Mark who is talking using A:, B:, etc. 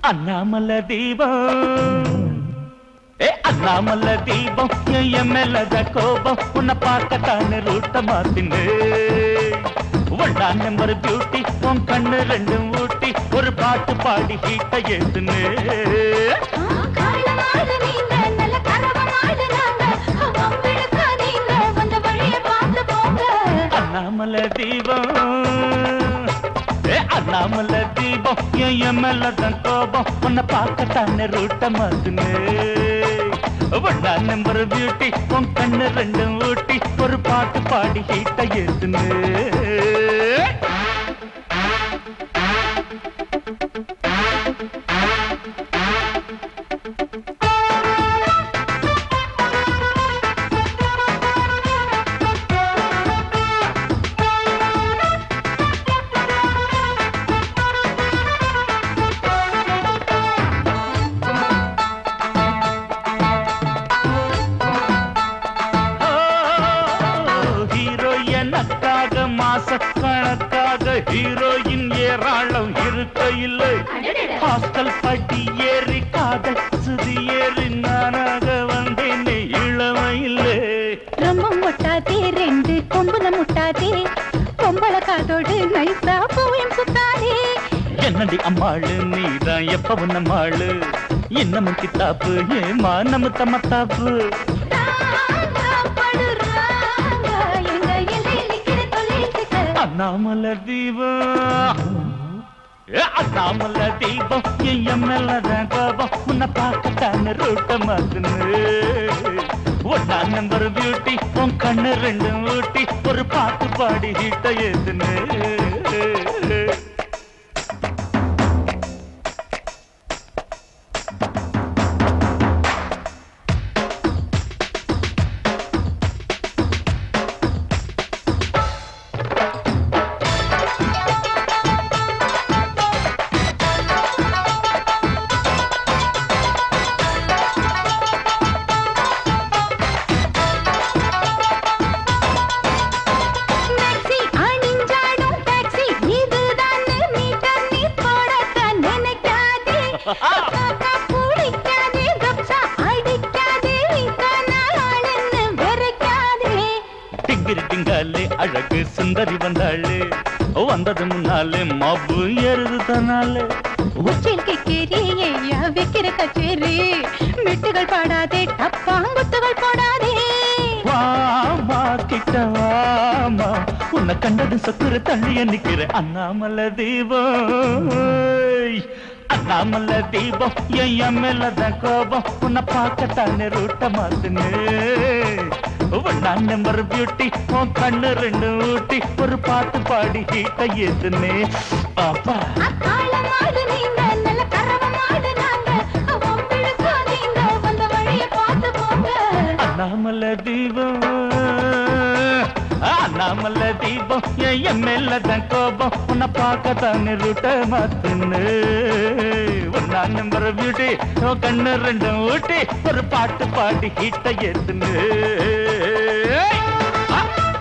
A: அண்ணாமல தீபம் ஏ அண்ணாமல தீபம் என் மேலத கோபம் உன்னை பார்க்கத்தானே ரூட்ட மாத்தினு ஒன்னா நம்பர் பியூட்டி உன் கண்ணு ரெண்டும் ஊட்டி ஒரு பாட்டு பாடி ஹீட்ட ஏத்துனு
B: காலமாடு நீங்க நல்ல கரவமாடு நாங்க வம்பிழுக்காதீங்க வந்த வழிய பார்த்து போங்க
A: அண்ணாமல தீபம் ஏ அண்ணாமல தீபம் என் மேலதான் கோபம் உன்னை பார்க்கத்தானே ரூட்ட மாத்துனு ஒன்னா நம்பர் பியூட்டி உன் கண்ணு ரெண்டும் ஊட்டி ஒரு பாட்டு பாடி ஹீட்ட ஏத்துனு ஹீரோ எனக்காக மாச கணக்காக ஹீரோயின் ஏராளம் இருக்க இல்லை ஹாஸ்டல் பட்டி ஏறி காதல் சுதி ஏறி நானாக வந்தேனே இளமையிலே
B: ரொம்ப முட்டாதே ரெண்டு கொம்புல முட்டாதே பொம்பள காதோடு நைசா பூவையும் சுத்தாதே
A: என்னடி அம்மாளு நீதான் எப்பவும் நம்மாளு இன்னமும் கித்தாப்பு ஏமா நம்ம தம்மத்தாப்பு
B: படுறாங்க எங்க எல்லையில் நிக்கிற தொழிலுக்கு
A: அண்ணாமல தீபம் ஏ, அண்ணாமல தீபம் என் மேலதான் கோபம் உன்னை பார்க்கத்தான ரூட்ட மாத்துனு ஒன்னா நம்பர் பியூட்டி உன் கண்ணு ரெண்டும் ஊட்டி ஒரு பாட்டு பாடி ஹீட்ட ஏத்துனு
B: டாக்ஸி அணிஞ்சாடும் டாக்ஸி இதுதான் மீட்டர் நீ போடத்தான் நினைக்காதே காக்கா பிடிக்காதே கப்சா அடிக்காதே ஆளுன்னு வெறுக்காதே
A: டிங்கிரி டிங்காலே அழகு சுந்தரி வந்தாளே வந்தது முன்னாலே மப்பு ஏறுது தனாலே
B: உச்சில் கேரி ஐயா வைக்கிற கச்சேரி மெட்டுகள் பாடாதே டப்பாங்குத்துகள் போடாதே
A: வாமா கிட்ட வாமா உன்னை கண்டது சத்துரு தள்ளிய நிக்கிற அண்ணாமல தீபம் அண்ணாமல தீபம் என் மேலதான் கோபம் உன்னை பார்க்கத்தானே ரூட்ட மாத்துனு ஒன்னா நம்பர் பியூட்டி உன் கண்ணு ரெண்டு ஊட்டி ஒரு பாட்டு பாடி ஹீட்ட ஏத்துனே பாப்பா
B: அக்காலமாடு நீங்க நல்ல கரவமாடு நாங்க வம்பிழுக்காதீங்க வந்த வழிய பார்த்து போங்க
A: அண்ணாமல தீபம் அண்ணாமல தீபம் என் மேலதான் கோபம் உன்னை பார்க்க தானே ரூட்ட மாத்துன்னு ஒன்னா நம்பர் பியூட்டி உன் கண்ணு ரெண்டும் ஊட்டி ஒரு பாட்டு பாடி ஹீட்ட ஏத்துன்னு ஆ